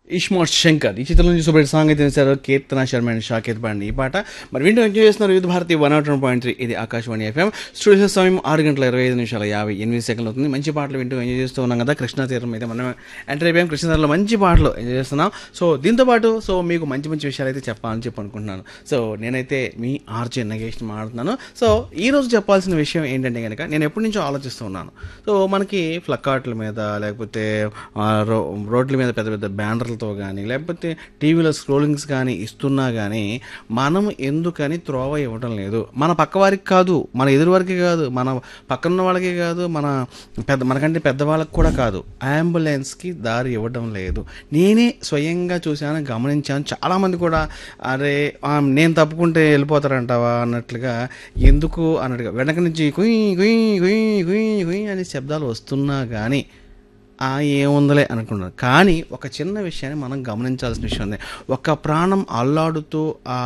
ఇష్మార్ట్ శంకర్ ఈ చిత్రం నుంచి సూపర్ సాంగ్ అయితే వేశారు కీర్తన శర్మ అండ్ షాకేత్ పాండి ఈ పాట మరి వింటూ ఎంజాయ్ చేస్తున్నారు Vividh Bharati one naught one point three ఇది ఆకాశవాణి ఎఫ్ఎం స్టూడియో సమయం ఆరు గంటల ఇరవై ఐదు నిమిషాల యాభై ఎనిమిది సెకండ్లు అవుతుంది మంచి పాటలు వింటూ ఎంజాయ్ చేస్తూ ఉన్నాం కదా కృష్ణా తీరం అయితే మనం ఎంటర్ అయిపోయాం కృష్ణా తీరంలో మంచి పాటలు ఎంజాయ్ చేస్తున్నాం సో దీంతో పాటు సో మీకు మంచి మంచి విషయాలు అయితే చెప్పాలని చెప్పి అనుకుంటున్నాను సో నేనైతే మీ ఆర్జే నగేష్ మాట్లాడుతున్నాను సో ఈ రోజు చెప్పాల్సిన విషయం ఏంటంటే కనుక నేను ఎప్పటి నుంచో ఆలోచిస్తూ ఉన్నాను సో మనకి ఫ్లక్కార్ట్ల మీద లేకపోతే ఆ, రో రోడ్ల మీద పెద్ద పెద్ద బ్యానర్లతో కానీ లేకపోతే టీవీలో స్క్రోలింగ్స్ కానీ ఇస్తున్నా కానీ మనం ఎందుకని త్రోవ ఇవ్వడం లేదు మన పక్క వారికి కాదు మన ఎదురు వారికి కాదు మన పక్కన వాళ్ళకి కాదు మన పెద్ద మనకంటే పెద్దవాళ్ళకి కూడా కాదు అంబులెన్స్కి దారి ఇవ్వడం లేదు నేనే స్వయంగా చూశాను గమనించాను చాలామంది కూడా అరే ఆ, నేను తప్పుకుంటే వెళ్ళిపోతారంటావా అన్నట్లుగా ఎందుకు అన్నట్టుగా వెనక నుంచి కుయ్ కుయ్ కుయ్ కుయ్ కుయ్ అనే శబ్దాలు వస్తున్నా కానీ ఆ ఏముందలే అనుకున్నాను కానీ ఒక చిన్న విషయాన్ని మనం గమనించాల్సిన విషయం ఉంది ఒక ప్రాణం అల్లాడుతూ ఆ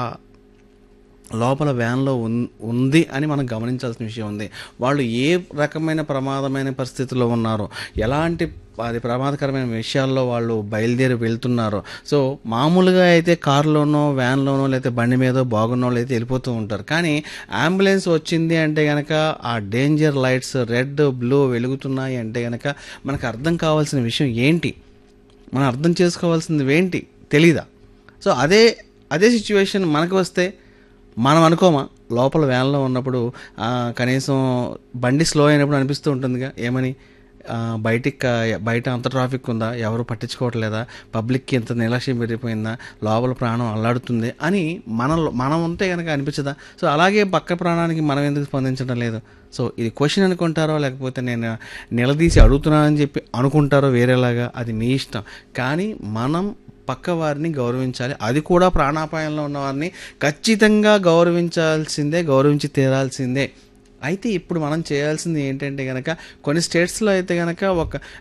లోపల వ్యాన్లో ఉన్- ఉంది అని మనం గమనించాల్సిన విషయం ఉంది వాళ్ళు ఏ రకమైన ప్రమాదమైన పరిస్థితుల్లో ఉన్నారో ఎలాంటి అది ప్రమాదకరమైన విషయాల్లో వాళ్ళు బయలుదేరి వెళ్తున్నారో సో మామూలుగా అయితే కారులోనో వ్యాన్లోనో లేకపోతే బండి మీద బాగున్న వాళ్ళు అయితే వెళ్ళిపోతూ ఉంటారు కానీ అంబులెన్స్ వచ్చింది అంటే కనుక ఆ డేంజర్ లైట్స్ రెడ్ బ్లూ వెలుగుతున్నాయి అంటే కనుక మనకు అర్థం కావాల్సిన విషయం ఏంటి మనం అర్థం చేసుకోవాల్సింది ఏంటి తెలీదా సో అదే అదే సిచ్యువేషన్ మనకు వస్తే మనం అనుకోమా లోపల వ్యాన్లో ఉన్నప్పుడు ఆ, కనీసం బండి స్లో అయినప్పుడు అనిపిస్తూ ఉంటుందిగా ఏమని ఆ, బయటికి కా- బయట అంత ట్రాఫిక్ ఉందా ఎవరు పట్టించుకోవట్లేదా పబ్లిక్కి ఎంత నిర్లక్ష్యం పెరిగిపోయిందా లోపల ప్రాణం అల్లాడుతుంది అని మన మనం ఉంటే కనుక అనిపించదా సో అలాగే పక్క ప్రాణానికి మనం ఎందుకు స్పందించడం లేదు సో ఇది క్వశ్చన్ అనుకుంటారో లేకపోతే నేను నిలదీసి అడుగుతున్నానని చెప్పి అనుకుంటారో వేరేలాగా అది మీ ఇష్టం కానీ మనం పక్క వారిని గౌరవించాలి అది కూడా ప్రాణాపాయంలో ఉన్న వారిని ఖచ్చితంగా గౌరవించాల్సిందే గౌరవించి తీరాల్సిందే అయితే ఇప్పుడు మనం చేయాల్సింది ఏంటంటే కనుక కొన్ని స్టేట్స్లో అయితే కనుక ఒక